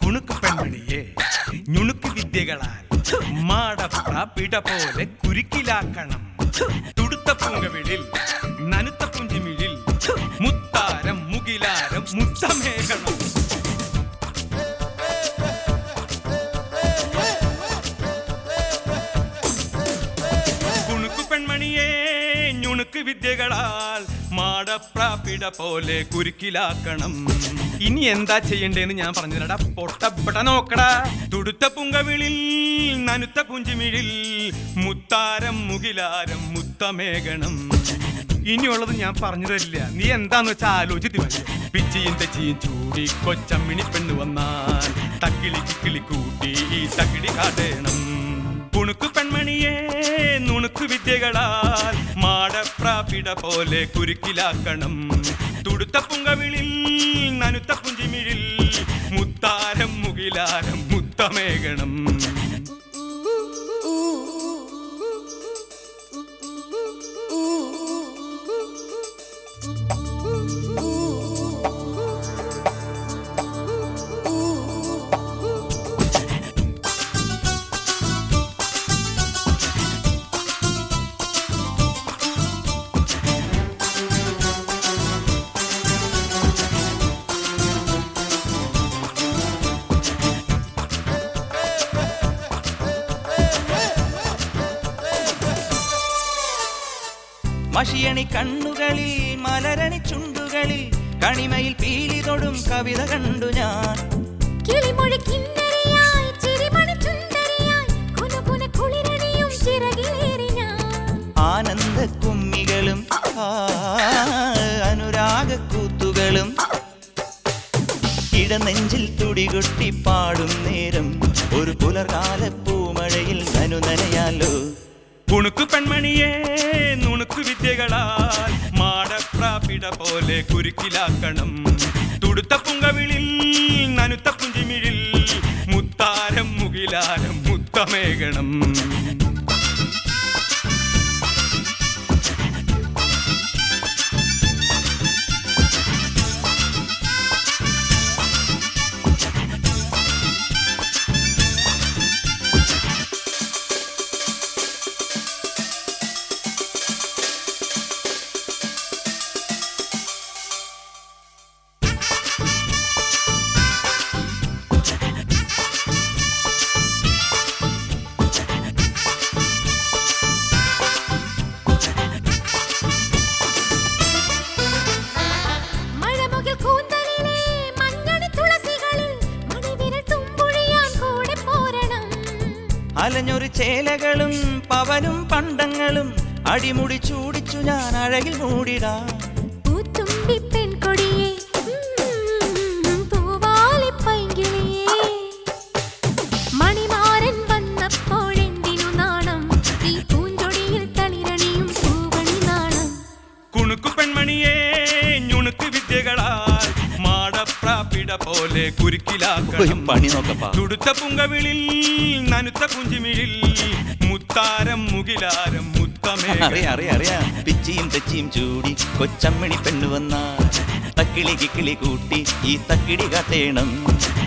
കുണുക്ക് പെൺമണിയെ ഞുണുക്ക് വിദ്യകളാൽ മാടപ്ര പിട പോലെ കുരുക്കിലാക്കണം തുടുത്ത പൂങ്കവിളിൽ നനുത്ത പുഞ്ചിമിഴിൽ മുത്താരം മുകിലാരം മുത്തമേകണം കുണുക്കു പെൺമണിയെ ഞുണുക്ക് വിദ്യകളാൽ മാടപ്രാപിട പോലെ കുരുക്കിലാക്കണം ഇനി എന്താ ചെയ്യണ്ടേന്ന് ഞാൻ പറഞ്ഞുതരടാ പൊട്ടപ്പെട്ട നോക്കടാ തുടുത്ത പുങ്കവിളിൽ നനുത്ത പുഞ്ചിമിഴിൽ മുത്താരം മുകിലാരം മുത്തമേകണം ഇനിയുള്ളത് ഞാൻ പറഞ്ഞു തരില്ല നീ എന്താന്ന് വെച്ചാൽ ആലോചിച്ച് മതി പിച്ചിയും തെച്ചിയും ചൂടി കൊച്ചമ്മിണി പെണ്ണ് വന്നാൽ തക്കിളി കിക്കിളി കൂട്ടി ഈ തക്കിടി കാട്ടേണം കുണുക്കു പെൺമണിയെ നുണുക്കു വിദ്യകളാൽ മാടപ്രാപിട പോലെ കുരുക്കിലാക്കണം തുടുത്ത പുങ്കവിളിൽ നനുത്ത പുഞ്ചിമിഴിൽ മുത്താരം മുകിലാരം മുത്തമേകണം മഷിയണി കണ്ണുകളിൽ മലരണി ചുണ്ടുകളിൽ കണിമയിൽ പീലി തൊടും കവിത കണ്ടു ഞാൻ കിളിമൊഴി കിന്നരിയായി ചിരിമണി ചുന്ദരിയായി കുനുകുന കുളിരണിയും ചിറകിലേറി ഞാൻ ആനന്ദ കുമ്മികളും ആ, അനുരാഗ കൂത്തുകളും ഇടനെഞ്ചിൽ തുടികൊട്ടി പാടും നേരം ഒരു പുലർകാല പൂമഴയിൽ നനുനനയാലോ കുണുക്കു പെൺമണിയെ നുണുക്കു വിദ്യകളാൽ മാടപ്രാപിട പോലെ കുരുക്കിലാക്കണം തുടുത്ത പുങ്കവിളിൽ നനുത്ത പുഞ്ചിമിഴിൽ മുത്താരം മുകിലാരം മുത്തമേകണം മഴമുകിൽ കൂന്തലിലെ മഞ്ഞണി തുളസികളിൽ മണിവിരൽ തുമ്പുഴിയാൻ കൂടെ പോരണം അലഞ്ഞൊരു ചേലകളും പവനും പണ്ടങ്ങളും അടിമുടി ചൂടിച്ചു ഞാൻ അഴകിൽ മൂടിടാം പൂത്തുമ്പി പെൺകൊടിയേ ഉം, പൂവാലിപ്പൈങ്കിളിയേ മണിമാരൻ വന്നപ്പോഴെന്തിനു നാണം ഈ പൂഞ്ചൊടിയിൽ തളിരണിയും പൂവണി നാണം കുണുക്കു പെൺമണിയെ ഞുണുക്ക് വിദ്യകളാൽ മാടപ്രാപിട പോലെ ഒരു കുരുക്കിലാക്കണം പണി നോക്കപ്പാ തുടുത്ത പുങ്കവിളിൽ നനുത്ത പുഞ്ചിമിഴിൽ മുത്താരം മുകിലാരം മുത്തമേകണം അറിയാം അറിയാം അറിയാം പിച്ചിയും തെച്ചിയും ചൂടി കൊച്ചമ്മണി പെണ്ണു വന്നാൽ തക്കിളി കിക്കിളി കൂട്ടി ഈ തക്കിടി കാട്ടേണം